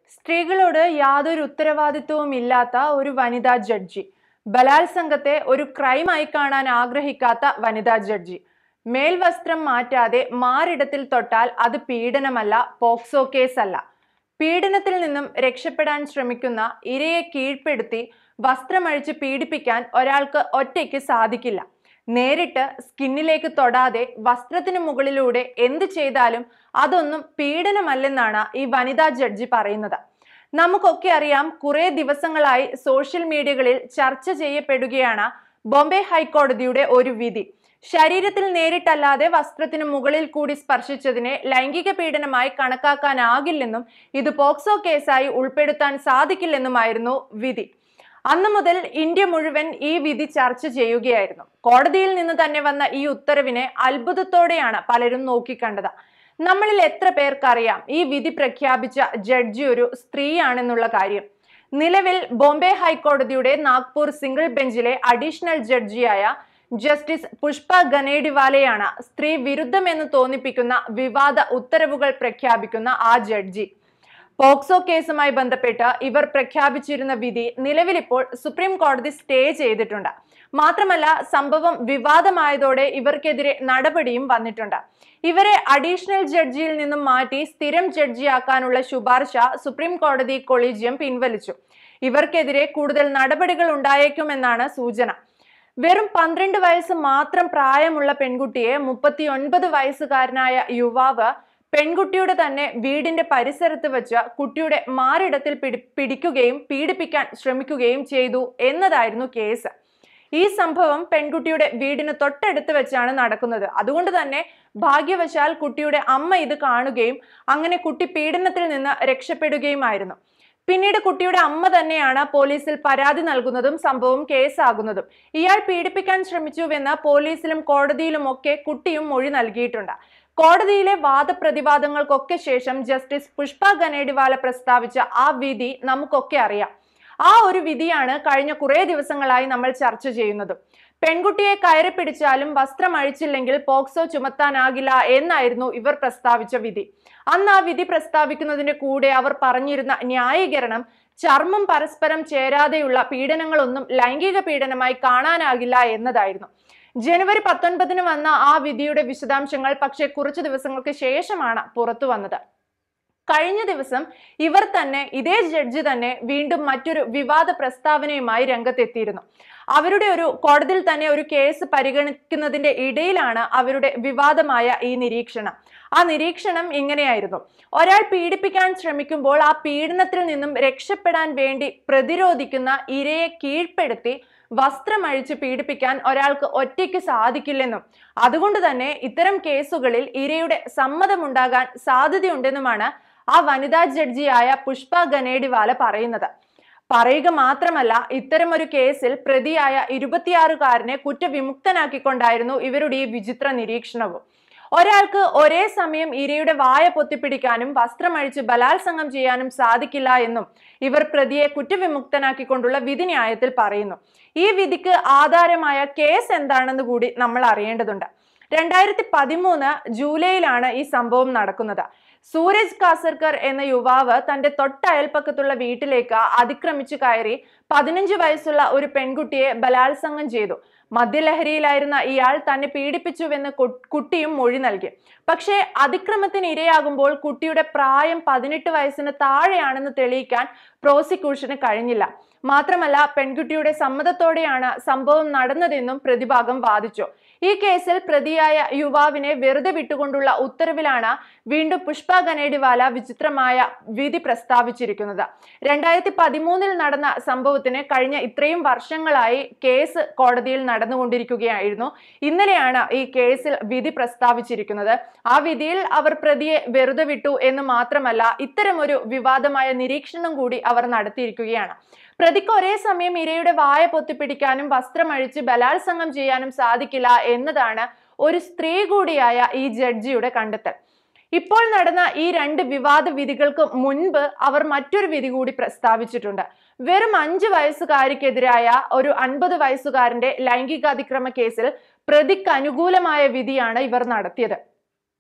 സ്ത്രീകളോട് യാതൊരു ഉത്തരവാദിത്വവും ഇല്ലാത്ത ഒരു വനിതാ ജഡ്ജി ബലാത്സംഗത്തെ ഒരു ക്രൈമായി കാണാൻ ആഗ്രഹിക്കാത്ത വനിതാ ജഡ്ജി മേൽവസ്ത്രം മാറ്റാതെ മാറിടത്തിൽ തൊട്ടാൽ അത് പീഡനമല്ല പോക്സോ കേസല്ല പീഡനത്തിൽ നിന്നും രക്ഷപ്പെടാൻ ശ്രമിക്കുന്ന ഇരയെ കീഴ്പ്പെടുത്തി വസ്ത്രമഴിച്ച് പീഡിപ്പിക്കാൻ ഒരാൾക്ക് ഒറ്റയ്ക്ക് സാധിക്കില്ല നേരിട്ട് സ്കിന്നിലേക്ക് തൊടാതെ വസ്ത്രത്തിന് മുകളിലൂടെ എന്ത് ചെയ്താലും അതൊന്നും പീഡനമല്ലെന്നാണ് ഈ വനിതാ ജഡ്ജി പറയുന്നത് നമുക്കൊക്കെ അറിയാം കുറെ ദിവസങ്ങളായി സോഷ്യൽ മീഡിയകളിൽ ചർച്ച ചെയ്യപ്പെടുകയാണ് ബോംബെ ഹൈക്കോടതിയുടെ ഒരു വിധി ശരീരത്തിൽ നേരിട്ടല്ലാതെ വസ്ത്രത്തിന് മുകളിൽ കൂടി സ്പർശിച്ചതിനെ ലൈംഗിക പീഡനമായി കണക്കാക്കാനാകില്ലെന്നും ഇത് പോക്സോ കേസായി ഉൾപ്പെടുത്താൻ സാധിക്കില്ലെന്നുമായിരുന്നു വിധി അന്നു മുതൽ ഇന്ത്യ മുഴുവൻ ഈ വിധി ചർച്ച ചെയ്യുകയായിരുന്നു കോടതിയിൽ നിന്ന് തന്നെ വന്ന ഈ ഉത്തരവിനെ അത്ഭുതത്തോടെയാണ് പലരും നോക്കിക്കണ്ടത് നമ്മളിൽ എത്ര പേർക്കറിയാം ഈ വിധി പ്രഖ്യാപിച്ച ജഡ്ജി ഒരു സ്ത്രീയാണെന്നുള്ള കാര്യം നിലവിൽ ബോംബെ ഹൈക്കോടതിയുടെ നാഗ്പൂർ സിംഗിൾ ബെഞ്ചിലെ അഡീഷണൽ ജഡ്ജിയായ ജസ്റ്റിസ് പുഷ്പ ഗനേഡിവാലയാണ് സ്ത്രീ വിരുദ്ധമെന്ന് തോന്നിപ്പിക്കുന്ന വിവാദ ഉത്തരവുകൾ പ്രഖ്യാപിക്കുന്ന ആ ജഡ്ജി പോക്സോ കേസുമായി ബന്ധപ്പെട്ട് ഇവർ പ്രഖ്യാപിച്ചിരുന്ന വിധി നിലവിലിപ്പോൾ സുപ്രീം കോടതി സ്റ്റേ ചെയ്തിട്ടുണ്ട് മാത്രമല്ല സംഭവം വിവാദമായതോടെ ഇവർക്കെതിരെ നടപടിയും വന്നിട്ടുണ്ട് ഇവരെ അഡീഷണൽ ജഡ്ജിയിൽ നിന്നും മാറ്റി സ്ഥിരം ജഡ്ജിയാക്കാനുള്ള ശുപാർശ സുപ്രീം കോടതി കൊളീജിയം പിൻവലിച്ചു ഇവർക്കെതിരെ കൂടുതൽ നടപടികൾ ഉണ്ടായേക്കുമെന്നാണ് സൂചന വെറും പന്ത്രണ്ട് വയസ്സ് മാത്രം പ്രായമുള്ള പെൺകുട്ടിയെ മുപ്പത്തി ഒൻപത് വയസ്സുകാരനായ യുവാവ് പെൺകുട്ടിയുടെ തന്നെ വീടിന്റെ പരിസരത്ത് വെച്ച് കുട്ടിയുടെ മാറിടത്തിൽ പിടി പിടിക്കുകയും പീഡിപ്പിക്കാൻ ശ്രമിക്കുകയും ചെയ്തു എന്നതായിരുന്നു കേസ് ഈ സംഭവം പെൺകുട്ടിയുടെ വീടിന് തൊട്ടടുത്ത് വെച്ചാണ് നടക്കുന്നത് അതുകൊണ്ട് തന്നെ ഭാഗ്യവശാൽ കുട്ടിയുടെ അമ്മ ഇത് കാണുകയും അങ്ങനെ കുട്ടി പീഡനത്തിൽ നിന്ന് രക്ഷപ്പെടുകയുമായിരുന്നു പിന്നീട് കുട്ടിയുടെ അമ്മ തന്നെയാണ് പോലീസിൽ പരാതി നൽകുന്നതും സംഭവം കേസാകുന്നതും ഇയാൾ പീഡിപ്പിക്കാൻ ശ്രമിച്ചുവെന്ന് പോലീസിലും കോടതിയിലും ഒക്കെ കുട്ടിയും മൊഴി നൽകിയിട്ടുണ്ട് കോടതിയിലെ വാദപ്രതിവാദങ്ങൾക്കൊക്കെ ശേഷം ജസ്റ്റിസ് പുഷ്പ ഗനേഡിവാല പ്രസ്താവിച്ച ആ വിധി നമുക്കൊക്കെ അറിയാം ആ ഒരു വിധിയാണ് കഴിഞ്ഞ കുറേ ദിവസങ്ങളായി നമ്മൾ ചർച്ച ചെയ്യുന്നത് പെൺകുട്ടിയെ കയറി പിടിച്ചാലും വസ്ത്രം അഴിച്ചില്ലെങ്കിൽ പോക്സോ ചുമത്താനാകില്ല എന്നായിരുന്നു ഇവർ പ്രസ്താവിച്ച വിധി അന്ന് ആ വിധി പ്രസ്താവിക്കുന്നതിന്റെ കൂടെ അവർ പറഞ്ഞിരുന്ന ന്യായീകരണം ചർമ്മം പരസ്പരം ചേരാതെയുള്ള പീഡനങ്ങളൊന്നും ലൈംഗിക പീഡനമായി കാണാനാകില്ല എന്നതായിരുന്നു ജനുവരി പത്തൊൻപതിന് വന്ന ആ വിധിയുടെ വിശദാംശങ്ങൾ പക്ഷേ കുറച്ചു ദിവസങ്ങൾക്ക് ശേഷമാണ് പുറത്തു വന്നത് കഴിഞ്ഞ ദിവസം ഇവർ തന്നെ ഇതേ ജഡ്ജി തന്നെ വീണ്ടും മറ്റൊരു വിവാദ പ്രസ്താവനയുമായി രംഗത്തെത്തിയിരുന്നു അവരുടെ ഒരു കോടതിയിൽ തന്നെ ഒരു കേസ് പരിഗണിക്കുന്നതിന്റെ ഇടയിലാണ് അവരുടെ വിവാദമായ ഈ നിരീക്ഷണം ആ നിരീക്ഷണം ഇങ്ങനെയായിരുന്നു ഒരാൾ പീഡിപ്പിക്കാൻ ശ്രമിക്കുമ്പോൾ ആ പീഡനത്തിൽ നിന്നും രക്ഷപ്പെടാൻ വേണ്ടി പ്രതിരോധിക്കുന്ന ഇരയെ കീഴ്പ്പെടുത്തി വസ്ത്രമഴിച്ച് പീഡിപ്പിക്കാൻ ഒരാൾക്ക് ഒറ്റയ്ക്ക് സാധിക്കില്ലെന്നും അതുകൊണ്ട് തന്നെ ഇത്തരം കേസുകളിൽ ഇരയുടെ സമ്മതമുണ്ടാകാൻ സാധ്യതയുണ്ടെന്നുമാണ് ആ വനിതാ ജഡ്ജിയായ പുഷ്പ ഗനേഡിവാല പറയുന്നത് പറയുക മാത്രമല്ല ഇത്തരം ഒരു കേസിൽ പ്രതിയായ ഇരുപത്തിയാറുകാരനെ കുറ്റവിമുക്തനാക്കിക്കൊണ്ടായിരുന്നു ഇവരുടെ ഈ വിചിത്ര നിരീക്ഷണവും ഒരാൾക്ക് ഒരേ സമയം ഇരയുടെ വായ പൊത്തിപ്പിടിക്കാനും വസ്ത്രമഴിച്ച് ബലാത്സംഗം ചെയ്യാനും സാധിക്കില്ല എന്നും ഇവർ പ്രതിയെ കുറ്റവിമുക്തനാക്കിക്കൊണ്ടുള്ള വിധിന്യായത്തിൽ പറയുന്നു ഈ വിധിക്ക് ആധാരമായ കേസ് എന്താണെന്ന് കൂടി നമ്മൾ അറിയേണ്ടതുണ്ട് രണ്ടായിരത്തി പതിമൂന്ന് ജൂലൈയിലാണ് ഈ സംഭവം നടക്കുന്നത് സൂരജ് കാസർക്കർ എന്ന യുവാവ് തന്റെ തൊട്ടയൽപ്പക്കത്തുള്ള വീട്ടിലേക്ക് അതിക്രമിച്ചു കയറി പതിനഞ്ച് വയസ്സുള്ള ഒരു പെൺകുട്ടിയെ ബലാത്സംഗം ചെയ്തു മദ്യലഹരിയിലായിരുന്ന ഇയാൾ തന്നെ പീഡിപ്പിച്ചുവെന്ന് കുട്ടിയും മൊഴി നൽകി പക്ഷേ അതിക്രമത്തിന് ഇരയാകുമ്പോൾ കുട്ടിയുടെ പ്രായം പതിനെട്ട് വയസ്സിന് താഴെയാണെന്ന് തെളിയിക്കാൻ പ്രോസിക്യൂഷന് കഴിഞ്ഞില്ല മാത്രമല്ല പെൺകുട്ടിയുടെ സമ്മതത്തോടെയാണ് സംഭവം നടന്നതെന്നും പ്രതിഭാഗം വാദിച്ചു ഈ കേസിൽ പ്രതിയായ യുവാവിനെ വെറുതെ വിട്ടുകൊണ്ടുള്ള ഉത്തരവിലാണ് വീണ്ടും പുഷ്പ ഗനേഡിവാല വിചിത്രമായ വിധി പ്രസ്താവിച്ചിരിക്കുന്നത് രണ്ടായിരത്തി പതിമൂന്നിൽ നടന്ന സംഭവത്തിന് കഴിഞ്ഞ ഇത്രയും വർഷങ്ങളായി കേസ് കോടതിയിൽ നടന്നുകൊണ്ടിരിക്കുകയായിരുന്നു ഇന്നലെയാണ് ഈ കേസിൽ വിധി പ്രസ്താവിച്ചിരിക്കുന്നത് ആ വിധിയിൽ അവർ പ്രതിയെ വെറുതെ വിട്ടു എന്ന് മാത്രമല്ല ഇത്തരമൊരു വിവാദമായ നിരീക്ഷണം കൂടി അവർ നടത്തിയിരിക്കുകയാണ് പ്രതിക്ക് ഒരേ സമയം ഇരയുടെ വായ പൊത്തിപ്പിടിക്കാനും വസ്ത്രമഴിച്ച് ബലാത്സംഗം ചെയ്യാനും സാധിക്കില്ല എന്നതാണ് ഒരു സ്ത്രീ കൂടിയായ ഈ ജഡ്ജിയുടെ കണ്ടെത്തൽ ഇപ്പോൾ നടന്ന ഈ രണ്ട് വിവാദ വിധികൾക്ക് മുൻപ് അവർ മറ്റൊരു വിധി കൂടി പ്രസ്താവിച്ചിട്ടുണ്ട് വെറും അഞ്ച് വയസ്സുകാരിക്കെതിരായ ഒരു അൻപത് വയസ്സുകാരന്റെ ലൈംഗികാതിക്രമ കേസിൽ പ്രതിക്ക് അനുകൂലമായ വിധിയാണ് ഇവർ നടത്തിയത്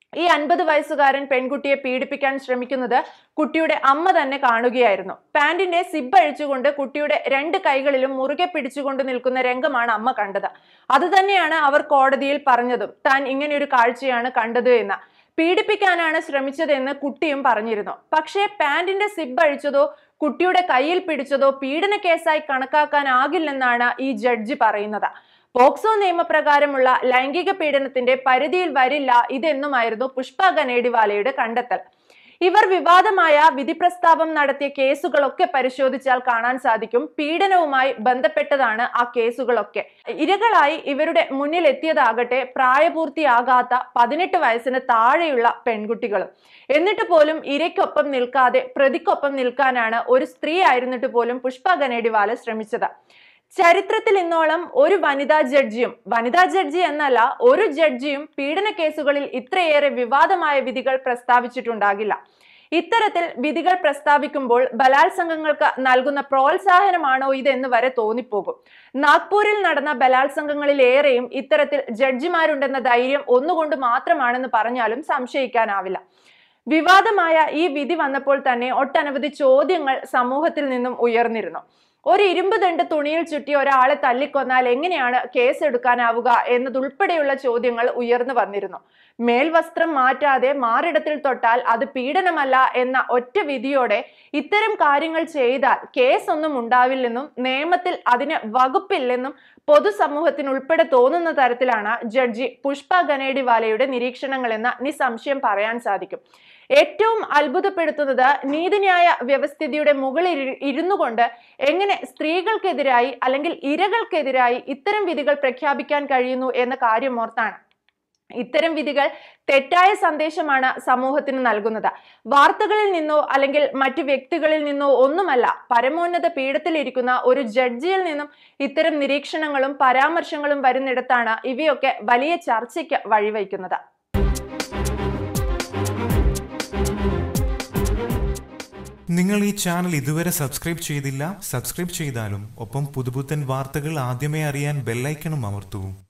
ഈ അൻപത് വയസ്സുകാരൻ പെൺകുട്ടിയെ പീഡിപ്പിക്കാൻ ശ്രമിക്കുന്നത് കുട്ടിയുടെ അമ്മ തന്നെ കാണുകയായിരുന്നു പാന്റിന്റെ സിബ് അഴിച്ചുകൊണ്ട് കുട്ടിയുടെ രണ്ട് കൈകളിലും മുറുകെ പിടിച്ചുകൊണ്ട് നിൽക്കുന്ന രംഗമാണ് അമ്മ കണ്ടത് അത് തന്നെയാണ് അവർ കോടതിയിൽ പറഞ്ഞതും താൻ ഇങ്ങനെ ഒരു കാഴ്ചയാണ് കണ്ടത് എന്ന് പീഡിപ്പിക്കാനാണ് ശ്രമിച്ചതെന്ന് കുട്ടിയും പറഞ്ഞിരുന്നു പക്ഷേ പാന്റിന്റെ സിബ് അഴിച്ചതോ കുട്ടിയുടെ കയ്യിൽ പിടിച്ചതോ പീഡന കേസായി കണക്കാക്കാനാകില്ലെന്നാണ് ഈ ജഡ്ജി പറയുന്നത് പോക്സോ നിയമപ്രകാരമുള്ള ലൈംഗിക പീഡനത്തിന്റെ പരിധിയിൽ വരില്ല ഇതെന്നുമായിരുന്നു പുഷ്പ ഗനേഡിവാലയുടെ കണ്ടെത്തൽ ഇവർ വിവാദമായ വിധി പ്രസ്താവം നടത്തിയ കേസുകളൊക്കെ പരിശോധിച്ചാൽ കാണാൻ സാധിക്കും പീഡനവുമായി ബന്ധപ്പെട്ടതാണ് ആ കേസുകളൊക്കെ ഇരകളായി ഇവരുടെ മുന്നിൽ എത്തിയതാകട്ടെ പ്രായപൂർത്തിയാകാത്ത പതിനെട്ട് വയസ്സിന് താഴെയുള്ള പെൺകുട്ടികളും എന്നിട്ട് പോലും ഇരയ്ക്കൊപ്പം നിൽക്കാതെ പ്രതിക്കൊപ്പം നിൽക്കാനാണ് ഒരു സ്ത്രീ ആയിരുന്നിട്ട് പോലും പുഷ്പ ഗനേഡിവാല ശ്രമിച്ചത് ചരിത്രത്തിൽ ഇന്നോളം ഒരു വനിതാ ജഡ്ജിയും വനിതാ ജഡ്ജി എന്നല്ല ഒരു ജഡ്ജിയും പീഡന കേസുകളിൽ ഇത്രയേറെ വിവാദമായ വിധികൾ പ്രസ്താവിച്ചിട്ടുണ്ടാകില്ല ഇത്തരത്തിൽ വിധികൾ പ്രസ്താവിക്കുമ്പോൾ ബലാത്സംഗങ്ങൾക്ക് നൽകുന്ന പ്രോത്സാഹനമാണോ ഇതെന്ന് വരെ തോന്നിപ്പോകും നാഗ്പൂരിൽ നടന്ന ബലാത്സംഗങ്ങളിലേറെയും ഇത്തരത്തിൽ ജഡ്ജിമാരുണ്ടെന്ന ധൈര്യം ഒന്നുകൊണ്ട് മാത്രമാണെന്ന് പറഞ്ഞാലും സംശയിക്കാനാവില്ല വിവാദമായ ഈ വിധി വന്നപ്പോൾ തന്നെ ഒട്ടനവധി ചോദ്യങ്ങൾ സമൂഹത്തിൽ നിന്നും ഉയർന്നിരുന്നു ഒരു ഇരുമ്പ് ദണ്ട് തുണിയിൽ ചുറ്റി ഒരാളെ തല്ലിക്കൊന്നാൽ എങ്ങനെയാണ് കേസ് എടുക്കാനാവുക എന്നതുൾപ്പെടെയുള്ള ചോദ്യങ്ങൾ ഉയർന്നു വന്നിരുന്നു മേൽവസ്ത്രം മാറ്റാതെ മാറിടത്തിൽ തൊട്ടാൽ അത് പീഡനമല്ല എന്ന ഒറ്റ വിധിയോടെ ഇത്തരം കാര്യങ്ങൾ ചെയ്താൽ കേസൊന്നും ഉണ്ടാവില്ലെന്നും നിയമത്തിൽ അതിന് വകുപ്പില്ലെന്നും പൊതുസമൂഹത്തിന് ഉൾപ്പെടെ തോന്നുന്ന തരത്തിലാണ് ജഡ്ജി പുഷ്പ ഗനേഡിവാലയുടെ നിരീക്ഷണങ്ങളെന്ന് നിസ്സംശയം പറയാൻ സാധിക്കും ഏറ്റവും അത്ഭുതപ്പെടുത്തുന്നത് നീതിന്യായ വ്യവസ്ഥിതിയുടെ മുകളിൽ ഇരു- ഇരുന്നു കൊണ്ട് എങ്ങനെ സ്ത്രീകൾക്കെതിരായി അല്ലെങ്കിൽ ഇരകൾക്കെതിരായി ഇത്തരം വിധികൾ പ്രഖ്യാപിക്കാൻ കഴിയുന്നു എന്ന കാര്യം ഓർത്താണ് ഇത്തരം വിധികൾ തെറ്റായ സന്ദേശമാണ് സമൂഹത്തിന് നൽകുന്നത് വാർത്തകളിൽ നിന്നോ അല്ലെങ്കിൽ മറ്റു വ്യക്തികളിൽ നിന്നോ ഒന്നുമല്ല പരമോന്നത പീഠത്തിലിരിക്കുന്ന ഒരു ജഡ്ജിയിൽ നിന്നും ഇത്തരം നിരീക്ഷണങ്ങളും പരാമർശങ്ങളും വരുന്നിടത്താണ് ഇവയൊക്കെ വലിയ ചർച്ചയ്ക്ക് വഴിവെക്കുന്നത് നിങ്ങൾ ഈ ചാനൽ ഇതുവരെ സബ്സ്ക്രൈബ് ചെയ്തില്ല സബ്സ്ക്രൈബ് ചെയ്താലും ഒപ്പം പുതുപുത്തൻ വാർത്തകൾ ആദ്യമേ അറിയാൻ ബെല്ലൈക്കണും അമർത്തൂ